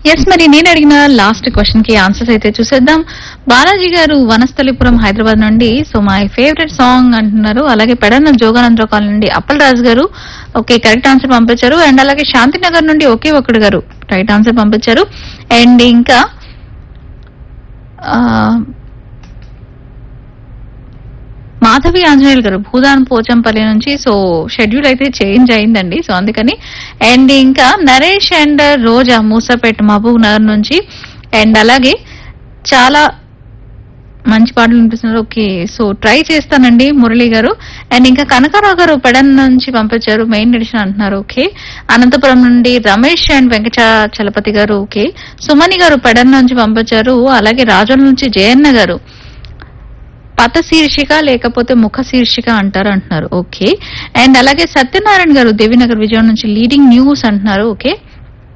yes మరి నేను అడిగిన లాస్ట్ క్వశ్చన్ కి ఆన్సర్స్ అయితే చూసేద్దాం బాలాజీ గారు వనస్థలిపురం హైదరాబాద్ నుండి సో మై ఫేవరెట్ సాంగ్ అంటున్నారు అలాగే పెడన్న జోగానంద్ర కాలనీ నుండి అప్పల్ రాజు గారు ఓకే కరెక్ట్ ఆన్సర్ పంపించారు అండ్ అలాగే శాంతినగర్ నుండి ఒకే ఒక్కడు గారు రైట్ ఆన్సర్ పంపించారు అండ్ ఇంకా ఆ, మాధవి ఆంజనేయులు గారు భూదాన్ పోచంపల్లి నుంచి సో షెడ్యూల్ అయితే చేంజ్ అయిందండి సో అందుకని అండ్ ఇంకా నరేష్ అండ్ రోజా మూసపేట్ మహబూబ్ నగర్ నుంచి అండ్ అలాగే చాలా మంచి పాటలు వినిపిస్తున్నారు ఓకే సో ట్రై చేస్తానండి మురళి గారు అండ్ ఇంకా కనకారావు గారు పెడన్ నుంచి పంపించారు మెయిన్ ఎడిషన్ అంటున్నారు ఓకే అనంతపురం నుండి రమేష్ అండ్ వెంకట చలపతి గారు ఓకే సుమని గారు పెడన్ నుంచి పంపించారు అలాగే రాజోల నుంచి జయన్న గారు పత శీర్షిక లేకపోతే ముఖ శీర్షిక అంటారు అంటున్నారు ఓకే అండ్ అలాగే సత్యనారాయణ గారు దేవినగర్ విజయం నుంచి లీడింగ్ న్యూస్ అంటున్నారు ఓకే